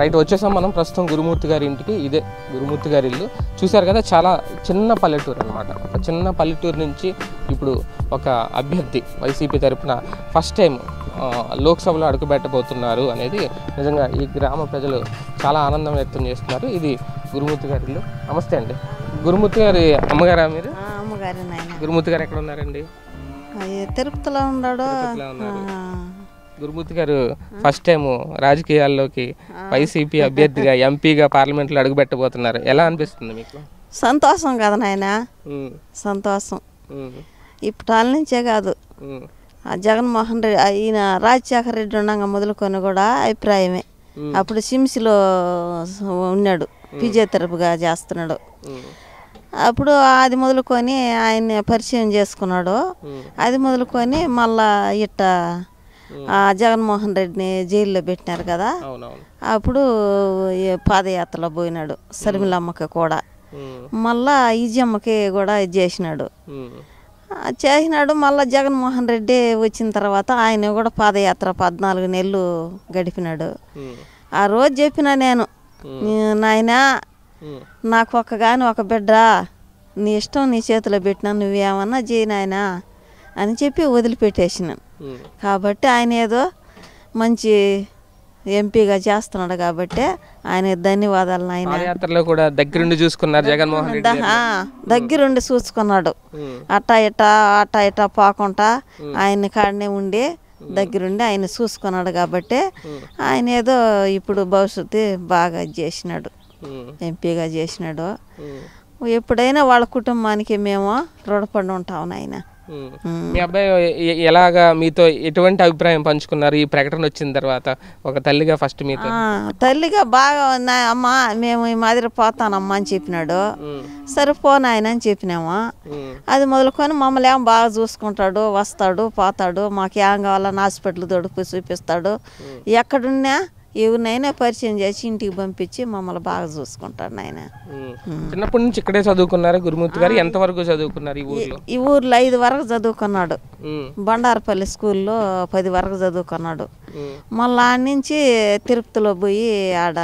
Right వచ్చేసాం మనం ప్రస్తుతం గురుమూర్తి గారి ఇంటికి ఇదే గురుమూర్తి గారి ఇల్లు చూశారు కదా చాలా చిన్న పల్లెటూరు అనమాట ఒక చిన్న పల్లెటూరు నుంచి ఇప్పుడు ఒక అభ్యర్థి వైసీపీ తరపున ఫస్ట్ టైం ఆ, లోక్సభలో అడుగుపెట్టబోతున్నారు అనేది నిజంగా ఈ గ్రామ ప్రజలు చాలా ఆనందం వ్యక్తం చేస్తున్నారు ఇది గురుమూర్తి గారి ఇల్లు నమస్తే అండి గురుమూర్తి గారి అమ్మగారా మీరు ఆ, అమ్మగారి నాయన గురుమూర్తి గారు ఎక్కడ ఉన్నారండి అయ్య, తిరుపతిలో ఉన్నాడు తిరుపతిలో ఉన్నారు. ఆ, గురుమూర్తి గారు ఫస్ట్ టైం రాజకీయాల్లోకి వైసీపీ అభ్యర్థిగా ఎంపీగా పార్లమెంట్లో అడుగుపెట్టబోతున్నారు ఎలా అనిపిస్తుంది మీకు సంతోషం కదా నాయన ఉమ్, సంతోషం ఉమ్, ఇప్పటాల నుంచే కాదు ఉమ్, ఆ జగన్మోహన్ రెడ్డి ఆ ఈయన రాజశేఖర రెడ్డి ఉండగా మొదలుకొని కూడా అభిప్రాయమే ఉమ్, అప్పుడు సిమ్స్లో ఉన్నాడు ఫిజియోథెరపీగా చేస్తున్నాడు ఉమ్, అప్పుడు అది మొదలుకొని ఆయన్ని పరిచయం చేసుకున్నాడు ఉమ్, అది మొదలుకొని మళ్ళా ఇట్ట ఆ జగన్మోహన్ రెడ్డిని జైల్లో పెట్టినారు కదా అవునవును అప్పుడు ఈ పాదయాత్రలో పోయినాడు శర్మిలమ్మకి కూడా ఉమ్, మళ్ళా ఈజమ్మకి కూడా ఇది చేసినాడు ఉమ్, ఆ, చేసినాడు మళ్ళా జగన్మోహన్ రెడ్డి వచ్చిన తర్వాత ఆయన కూడా పాదయాత్ర పద్నాలుగు నెలలు గడిపినాడు ఉమ్, ఆ రోజు చెప్పిన నేను నాయనా ఉమ్, నాకు ఒక్క గాని ఒక బిడ్డ నీ ఇష్టం నీ చేతిలో పెట్టినా నువ్వేమన్నా చేయి నాయనా అని చెప్పి వదిలిపెట్టేసినాను ఉమ్, కాబట్టి ఆయన ఏదో మంచి ఎంపీగా చేస్తున్నాడు కాబట్టి ఆయన ధన్యవాదాలు నాయన పాదయాత్రలో కూడా దగ్గరుండి చూసుకున్నారు జగన్మోహన్ రెడ్డి గారు. ఆ, దగ్గరుండి చూసుకున్నాడు ఉమ్, అట్టా ఇట్టా అట్టా ఇట్టా పోకుండా ఆయన కాడనే ఉండి దగ్గరుండి ఆయన చూసుకున్నాడు కాబట్టి ఆయన ఏదో ఇప్పుడు భవిష్యత్తు బాగా ఇది చేసినాడు ఉమ్, ఎంపీగా చేసినాడు ఉమ్, ఎప్పుడైనా వాళ్ళ కుటుంబానికి మేము రుణపడి ఉంటాం నాయన ఉమ్. ఉమ్. మీ అబ్బాయి ఎ- ఎలాగా మీతో ఎటువంటి అభిప్రాయం పంచుకున్నారు ఈ ప్రకటన వచ్చిన తర్వాత ఒక తల్లిగా ఫస్ట్ మీతో ఆ, తల్లిగా బాగా ఉంది అమ్మా మేము ఈ మాదిరి పోతానమ్మా అని చెప్పినాడు ఉమ్, సరే పో నాయన అని చెప్పినాము ఉమ్, అది మొదలుకొని మమ్మల్ని ఏం బాగా చూసుకుంటాడు వస్తాడు పోతాడు మాకు ఏం కావాలని హాస్పిటల్ దొడుకు చూపిస్తాడు ఎక్కడున్నా ఎవరినైనా పరిచయం చేసి ఇంటికి పంపించి మమ్మల్ని బాగా చూసుకుంటాడు నాయన ఉమ్. చిన్నప్పటి నుంచి ఇక్కడే చదువుకున్నారు గురుమూర్తి గారు ఎంతవరకు చదువుకున్నారు ఈ ఊర్లో ఈ ఊర్లో ఐదు వరకు చదువుకున్నాడు ఉమ్, బండారపల్లి స్కూల్లో పది వరకు చదువుకున్నాడు ఉమ్, మళ్ళీ ఆడ నుంచి తిరుపతిలో పోయి ఆడ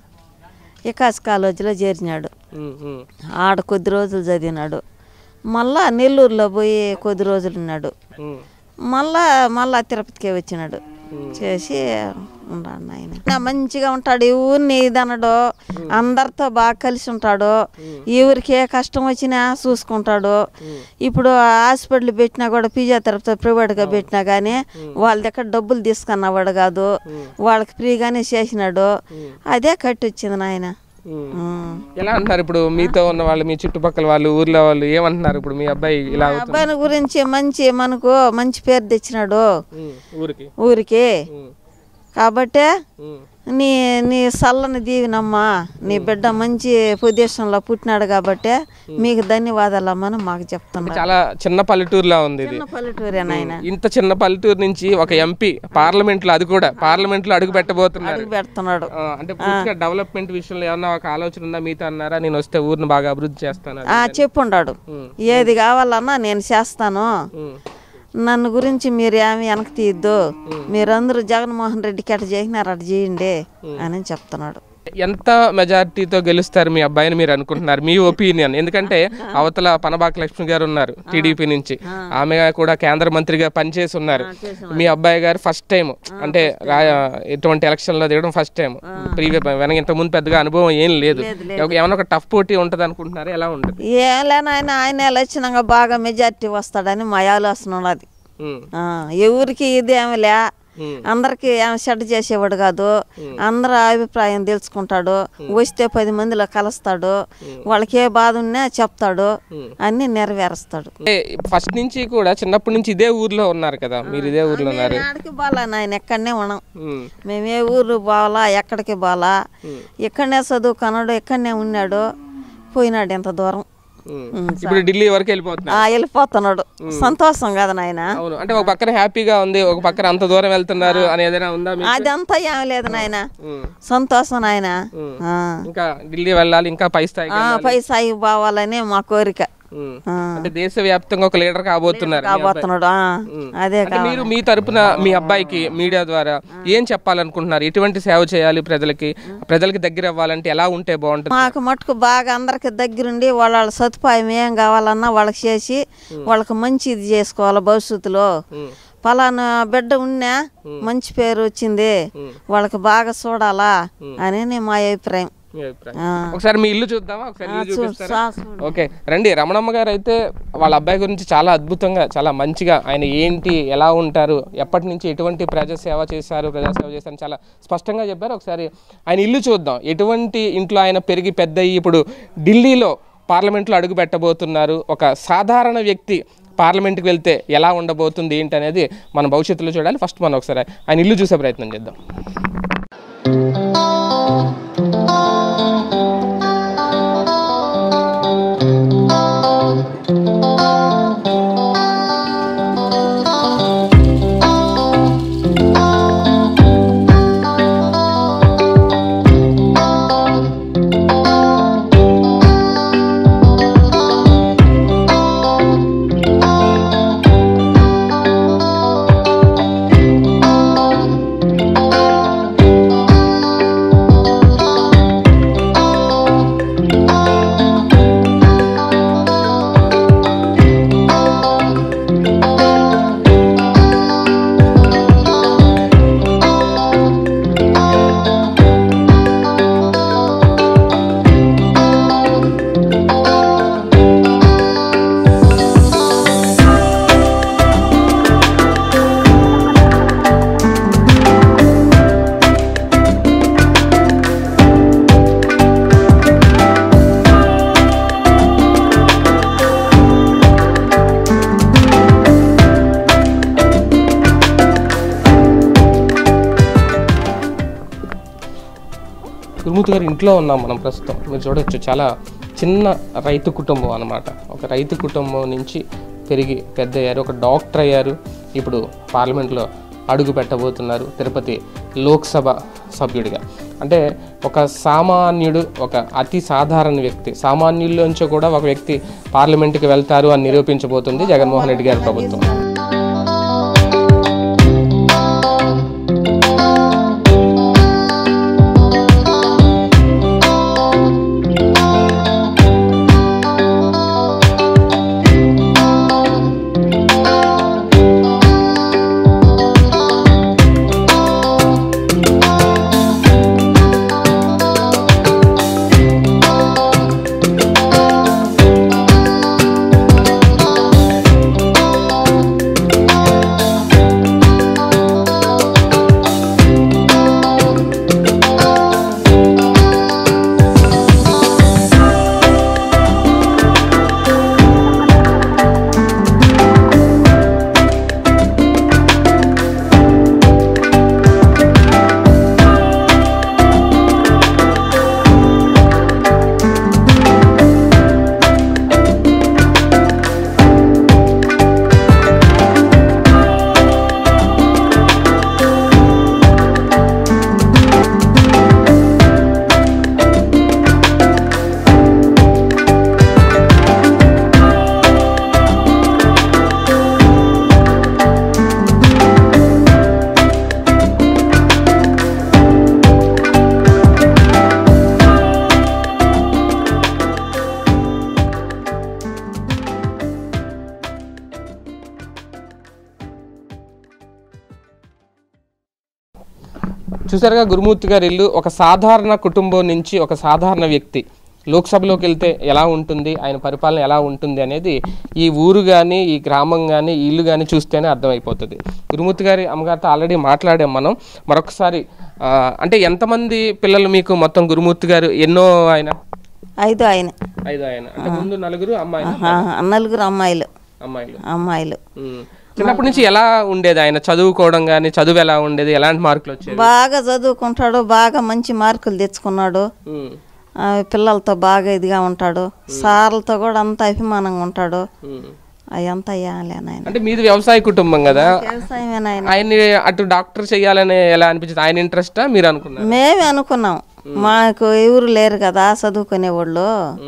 వికాస్ కాలేజీలో చేరినాడు ఉమ్, ఉమ్, ఆడ కొద్ది రోజులు చదివినాడు మళ్ళా నెల్లూరులో పోయి కొద్ది రోజులు ఉన్నాడు ఉమ్, మళ్ళా మళ్ళా తిరుపతికే వచ్చినాడు చేసి ఉన్నాడు నాయన నా మంచిగా ఉంటాడు ఊరిని ఇదనడు అందరితో బాగా కలిసి ఉంటాడు ఎవరికి ఏ కష్టం వచ్చినా చూసుకుంటాడు ఇప్పుడు హాస్పిటల్ పెట్టినా కూడా ఫిజియోథెరపీ ప్రైవేట్గా పెట్టినా కానీ వాళ్ళ దగ్గర డబ్బులు తీసుకున్నవాడు కాదు వాళ్ళకి ఫ్రీగానే చేసినాడు అదే కట్టి వచ్చింది నాయన ఉమ్. ఉమ్. ఎలా అంటున్నారు ఇప్పుడు మీతో ఉన్న వాళ్ళు మీ చుట్టుపక్కల వాళ్ళు ఊర్లో వాళ్ళు ఏమంటున్నారు ఇప్పుడు మీ అబ్బాయి ఇలా మా అబ్బాయిని గురించి మంచి మనకు మంచి పేరు తెచ్చినాడు ఉమ్, ఊరికి ఊరికి ఉమ్, కాబట్టి ఉమ్, నీ నీ సల్లని దీవినమ్మా నీ బిడ్డ మంచి పొజిషన్లో పుట్టినాడు కాబట్టి మీకు ధన్యవాదాలు అమ్మని మాకు చెప్తున్నారు చాలా చిన్న పల్లెటూరులా ఉంది ఇది చిన్న పల్లెటూరే నాయన ఇంత చిన్న పల్లెటూరు నుంచి ఒక ఎంపీ పార్లమెంట్ లో అది కూడా పార్లమెంట్ లో అడుగు పెట్టబోతున్నారు పెడుతున్నాడు ఆ, అంటే పూర్తిగా డెవలప్మెంట్ విషయంలో ఏమన్నా ఒక ఆలోచన ఉందా మీతో అన్నారా నేను వస్తే ఊరిని బాగా అభివృద్ధి చేస్తాను ఆ చెప్పుండాడు ఉమ్. ఏది కావాలన్నా నేను చేస్తాను ఉమ్, నన్ను గురించి మీరు ఏమి వెనక తీయద్దు మీరందరూ జగన్మోహన్ రెడ్డికి అట్ట చేసినారు అట్ట చేయండి అని చెప్తున్నాడు ఎంత మెజారిటీతో గెలుస్తారు మీ అబ్బాయిని మీరు అనుకుంటున్నారు మీ ఒపీనియన్ ఎందుకంటే అవతల పనబాక లక్ష్మి గారు ఉన్నారు టీడీపీ నుంచి ఆమె కూడా కేంద్ర మంత్రిగా పనిచేసి ఉన్నారు మీ అబ్బాయి గారు ఫస్ట్ టైం అంటే రా- ఎటువంటి ఎలక్షన్ లో దిగడం ఫస్ట్ టైం ప్రీవియస్ వెనక ఇంత ముందు పెద్దగా అనుభవం ఏం లేదు ఒక- ఏమైనా ఒక టఫ్ పోటీ ఉంటది అనుకుంటున్నారు ఎలా ఉంటుంది ఏం లేని ఆయన ఆయన లక్షణంగా బాగా మెజారిటీ వస్తాడని మా ఆలోచన ఉన్నది ఉమ్, ఆ, ఎవరికి ఇదేమి లే ఉమ్, అందరికి ఏమి చెడ్డ చేసేవాడు కాదు అందరి అభిప్రాయం తెలుసుకుంటాడు వస్తే పది మందిలో కలుస్తాడు వాళ్ళకి ఏ బాధ ఉన్నా చెప్తాడు అన్ని నెరవేరుస్తాడు అంటే ఫస్ట్ నుంచి కూడా చిన్నప్పటి నుంచి ఇదే ఊర్లో ఉన్నారు కదా మీరు ఇదే ఊర్లో ఉన్నారు ఆడికి బాలా నాయన ఎక్కడనే ఉన్నాం ఉమ్, మేము ఏ ఊరు బావాలా ఎక్కడికి బాలా ఇక్కడనే చదువుకున్నాడు ఇక్కడనే ఉన్నాడు పోయినాడు ఎంత దూరం ఉమ్. ఉమ్, ఇప్పుడు ఢిల్లీ వరకు వెళ్ళిపోతున్నారు ఆ, వెళ్ళిపోతున్నాడు సంతోషం కదా నాయన అవును అంటే ఒక పక్కన హ్యాపీగా ఉంది ఒక పక్కన అంత దూరం వెళ్తున్నారు అని ఏదైనా ఉందా మీకు అదంతా ఏమి లేదు నాయన ఉమ్, సంతోషం నాయన ఉమ్. ఆ. ఇంకా ఢిల్లీ వెళ్ళాలి ఇంకా పై స్థాయికి ఆ, పై సాయి పోవాలని మా కోరిక ఉమ్. ఆ. అంటే దేశవ్యాప్తంగా ఒక లీడర్ కాబోతున్నారు మీ అబ్బాయి. కాబోతున్నాడు ఆ, అదే అంటే మీరు మీ తరపున మీ అబ్బాయికి మీడియా ద్వారా ఏం చెప్పాలనుకుంటున్నారు ఎటువంటి సేవ చేయాలి ప్రజలకి ప్రజలకి దగ్గర అవ్వాలంటే ఎలా ఉంటే బాగుంటుంది మాకు మటుకు బాగా అందరికి దగ్గరుండి వాళ్ళ వాళ్ళ సదుపాయం ఏం కావాలన్నా వాళ్ళకి చేసి వాళ్ళకి మంచి ఇది చేసుకోవాలి భవిష్యత్తులో ఉమ్. పలానా బిడ్డ ఉన్నా మంచి పేరు వచ్చింది వాళ్ళకి బాగా చూడాలా అని మా అభిప్రాయం మీ అభిప్రాయం ఆ. ఒకసారి మీ ఇల్లు చూద్దామా ఒకసారి ఇల్లు చూ- చూపిస్తారా చా- చూడు. ఓకే రండి రమణమ్మ గారు అయితే వాళ్ళ అబ్బాయి గురించి చాలా అద్భుతంగా చాలా మంచిగా ఆయన ఏంటి ఎలా ఉంటారు ఎప్పటి నుంచి ఎటువంటి ప్రజాసేవ చేశారు ప్రజాసేవ చేశారు చాలా స్పష్టంగా చెప్పారు ఒకసారి ఆయన ఇల్లు చూద్దాం ఎటువంటి ఇంట్లో ఆయన పెరిగి పెద్ద అయ్యి ఇప్పుడు ఢిల్లీలో పార్లమెంట్లో అడుగు పెట్టబోతున్నారు ఒక సాధారణ వ్యక్తి పార్లమెంట్కి వెళ్తే ఎలా ఉండబోతుంది ఏంటి అనేది మన భవిష్యత్తులో చూడాలి ఫస్ట్ మనం ఒకసారి ఆయన ఇల్లు చూసే ప్రయత్నం చేద్దాం గురుమూర్తి గారి ఇంట్లో ఉన్నాం మనం ప్రస్తుతం మీరు చూడొచ్చు చాలా చిన్న రైతు కుటుంబం అన్నమాట ఒక రైతు కుటుంబం నుంచి పెరిగి పెద్ద అయ్యారు ఒక డాక్టర్ అయ్యారు ఇప్పుడు పార్లమెంట్లో అడుగు పెట్టబోతున్నారు తిరుపతి లోక్సభ సభ్యుడిగా అంటే ఒక సామాన్యుడు ఒక అతి సాధారణ వ్యక్తి సామాన్యుల్లోంచి కూడా ఒక వ్యక్తి పార్లమెంట్కి వెళ్తారు అని నిరూపించబోతుంది జగన్మోహన్ రెడ్డి గారి ప్రభుత్వం చూసారుగా గురుమూర్తి గారి ఇల్లు ఒక సాధారణ కుటుంబం నుంచి ఒక సాధారణ వ్యక్తి లోక్సభలోకి వెళ్తే ఎలా ఉంటుంది ఆయన పరిపాలన ఎలా ఉంటుంది అనేది ఈ ఊరు కానీ ఈ గ్రామం కానీ ఈ ఇల్లు కానీ చూస్తేనే అర్థమైపోతుంది గురుమూర్తి గారి అమ్మగారితో ఆల్రెడీ మాట్లాడాం మనం మరొకసారి ఆ, అంటే ఎంతమంది పిల్లలు మీకు మొత్తం గురుమూర్తి గారు ఎన్నో ఆయన ఐదు ఆయన ఐదు ఆయన అంటే ముందు నలుగురు అమ్మాయిలు ఆ, నలుగురు అమ్మాయిలు అమ్మాయిలు అమ్మాయిలు ఉమ్. చిన్నప్పటి నుంచి ఎలా ఉండేది ఆయన చదువుకోవడం కానీ చదువు ఎలా ఉండేది ఎలాంటి మార్కులు వచ్చేవి బాగా చదువుకుంటాడు బాగా మంచి మార్కులు తెచ్చుకున్నాడు ఉమ్, ఆ, పిల్లలతో బాగా ఇదిగా ఉంటాడు సార్లతో కూడా అంత అభిమానంగా ఉంటాడు ఉమ్. అయ్యంతా అయ్యాలేనాయన అంటే మీది వ్యవసాయ కుటుంబం కదా వ్యవసాయమేనాయన ఆయన్ని అటు డాక్టర్ చేయాలని ఎలా అనిపించింది ఆయన ఇంట్రెస్టా మీరు అనుకున్నారు మేమే అనుకున్నాం మాకు ఎవరు లేరు కదా చదువుకునే వాళ్ళు ఉమ్,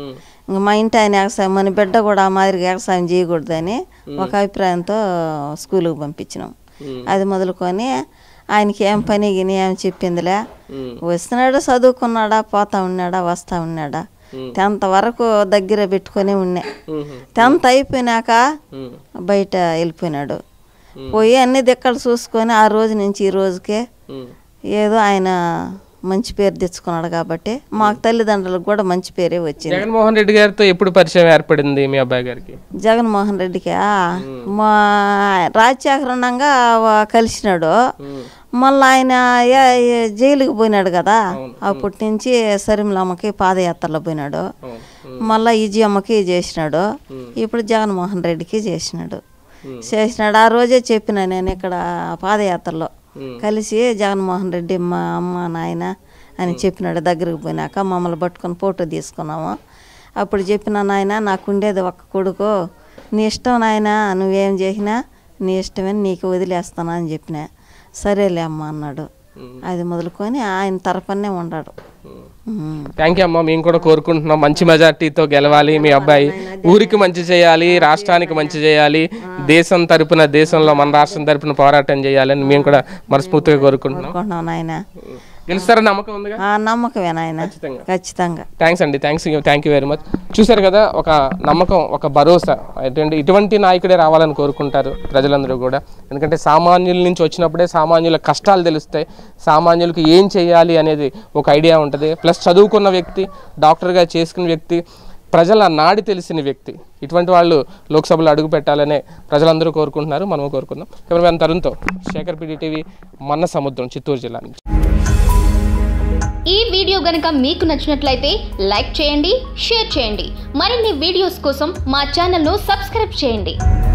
ఇంక మా ఇంటి ఆయన వ్యవసాయం మన బిడ్డ కూడా ఆ మాదిరిగా వ్యవసాయం చేయకూడదని ఒక అభిప్రాయంతో స్కూల్కి పంపించినాం అది మొదలుకొని ఆయనకి ఏం పని గిని ఏం చెప్పిందిలే వస్తున్నాడు చదువుకున్నాడా పోతా ఉన్నాడా వస్తా ఉన్నాడా టెన్త్ వరకు దగ్గర పెట్టుకొని ఉన్నా టెన్త్ అయిపోయినాక బయట వెళ్ళిపోయినాడు పోయి అన్ని దిక్కలు చూసుకొని ఆ రోజు నుంచి ఈ రోజుకే ఏదో ఆయన మంచి పేరు తెచ్చుకున్నాడు కాబట్టి మాకు తల్లిదండ్రులకు కూడా మంచి పేరే వచ్చింది జగన్మోహన్ రెడ్డి గారితో ఎప్పుడు పరిచయం ఏర్పడింది మీ అబ్బాయి గారికి జగన్మోహన్ రెడ్డికి ఆ, మా రాజశేఖర్ ఉండగా వా- కలిసినాడు మళ్ళీ ఆయన ఏ- ఏ జైలుకి పోయినాడు కదా అప్పటి నుంచి సరిమలమ్మకి పాదయాత్రలో పోయినాడు మళ్ళీ ఈజీమ్మకి చేసినాడు ఇప్పుడు జగన్మోహన్ రెడ్డికి చేసినాడు చేసినాడు ఆ రోజే చెప్పిన నేను ఇక్కడ పాదయాత్రలో కలిసి జగన్మోహన్ రెడ్డి మా అమ్మ నాయన అని చెప్పినాడు దగ్గరికి పోయినాక మమ్మల్ని పట్టుకొని ఫోటో తీసుకున్నాము అప్పుడు చెప్పిన నాయన నాకు ఉండేది ఒక్క కొడుకు నీ ఇష్టం నాయన నువ్వేం చేసినా నీ ఇష్టమని నీకు వదిలేస్తాను అని చెప్పిన సరేలే అమ్మ అన్నాడు అది మొదలుకొని ఆయన తరపునే ఉన్నాడు ఉమ్. థ్యాంక్ యూ అమ్మా మేము కూడా కోరుకుంటున్నాం మంచి మెజార్టీతో గెలవాలి మీ అబ్బాయి ఊరికి మంచి చేయాలి రాష్ట్రానికి మంచి చేయాలి దేశం తరపున దేశంలో మన రాష్ట్రం తరపున పోరాటం చేయాలని మేము కూడా మనస్ఫూర్తిగా కోరుకుంటున్నాం అనుకుంటున్నాం నాయన గెలుస్తారని నమ్మకం ఉందిగా ఆ నమ్మకమే నాయన ఖచ్చితంగా. ఖచ్చితంగా థ్యాంక్స్ అండి thanks thank you very much చూశారు కదా ఒక నమ్మకం ఒక భరోసా ఎటువంటి ఇటువంటి నాయకుడే రావాలని కోరుకుంటారు ప్రజలందరూ కూడా ఎందుకంటే సామాన్యుల నుంచి వచ్చినప్పుడే సామాన్యుల కష్టాలు తెలుస్తాయి సామాన్యులకు ఏం చేయాలి అనేది ఒక ఐడియా ఉంటుంది ప్లస్ చదువుకున్న వ్యక్తి డాక్టర్గా చేసుకున్న వ్యక్తి ప్రజల నాడి తెలిసిన వ్యక్తి ఇటువంటి వాళ్ళు లోక్సభలో అడుగు పెట్టాలనే ప్రజలందరూ కోరుకుంటున్నారు మనము కోరుకుందాం కెమెరామెన్ తరుణ్తో శేఖర్ పిడి టీవీ మన్న సముద్రం చిత్తూరు జిల్లా నుంచి ఈ వీడియో గనుక మీకు నచ్చినట్లయితే లైక్ చేయండి షేర్ చేయండి మరిన్ని వీడియోస్ కోసం మా ఛానల్ను సబ్స్క్రైబ్ చేయండి